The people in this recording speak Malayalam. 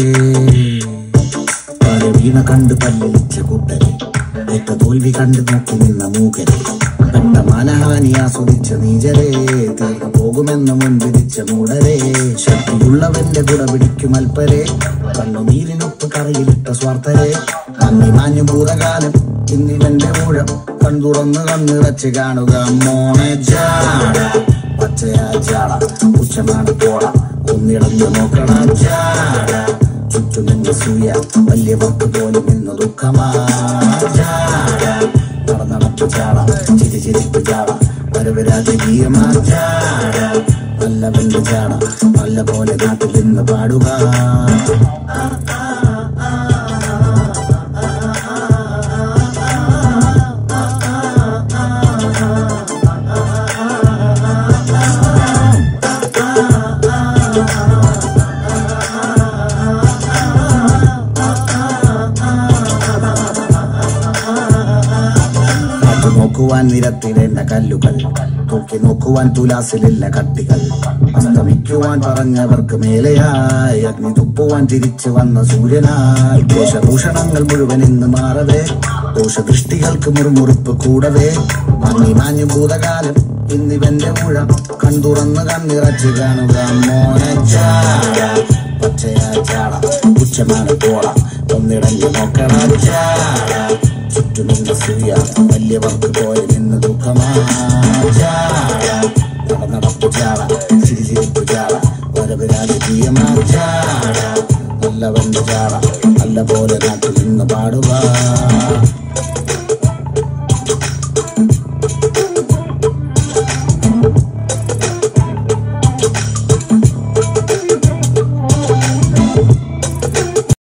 പല വീണ കണ്ട് പല്ലിച്ച കൂട്ടരെ ഏറ്റ തോൽവി കണ്ട് നോക്കി നിന്ന മൂകരെ പെട്ട മാനഹാനി ആസ്വദിച്ച നീചരെ തീർന്നു പോകുമെന്ന് മുൻവിധിച്ച മൂടരെ ശക്തിയുള്ളവന്റെ കുട പിടിക്കും അൽപ്പരെ കണ്ണുനീരിനൊപ്പ് കറിയിലിട്ട സ്വാർത്ഥരെ നന്ദി മാഞ്ഞു ഭൂതകാലം ഇന്നിവന്റെ ഊഴം കൺതുറന്ന് കണ്ണിറച്ച് കാണുക മോണെ ജാട പച്ചയാ ചാട പുച്ഛമാണ് പോട ഒന്നിടഞ്ഞു നോക്കണ ചാട ചുറ്റും നിന്ന് സൂയ വലിയവർക്ക് പോലും ഇന്ന് ദുഃഖമാ ചാട നടന്നടപ്പ് ചാട ചിരി ചിരിപ്പ് ചാട വരവരാജകീയമാ ചാട നല്ല വെല്ല് ചാട നല്ല പോലെ നാട്ടിൽ നിന്ന് പാടുക കാറ്റു നോക്കുവാൻ നിരത്തിടേണ്ട കല്ലുകൾ തൂക്കി നോക്കുവാൻ തുലാസിലില്ല കട്ടികൾ അസ്തമിക്കുവാൻ പറഞ്ഞവർക്ക് മേലെയായി അഗ്നി തുപ്പുവാൻ തിരിച്ചു വന്ന സൂര്യനായി ദോഷഭൂഷണങ്ങൾ മുഴുവൻ ഇന്ന് മാറവേ ദോഷദൃഷ്ടികൾക്ക് മുറുമുറുപ്പ് കൂടവേ മങ്ങി മാഞ്ഞു ഭൂതകാലം ഇന്നിവന്റെ മുഴം കൺതുറന്ന് കണ്ണിറച്ച് കാണുക മോനെ ചാട പച്ചയാ ചാട ഉച്ചമാണ് പോട ഒന്നിടഞ്ഞു നോക്കണ ചാട ചുറ്റുനിന്ന് സൂയ വലിയവർക്ക് പോയി നിന്ന് ദുഃഖമാ ചാട നടന്നടപ്പ് ചാട ചിരി ചിരിപ്പ് ചാട വരവരാജകീയമാ ചാട നല്ലവന്റെ ചാട നല്ല പോലെ നാട്ടിൽ നിന്ന് പാടുക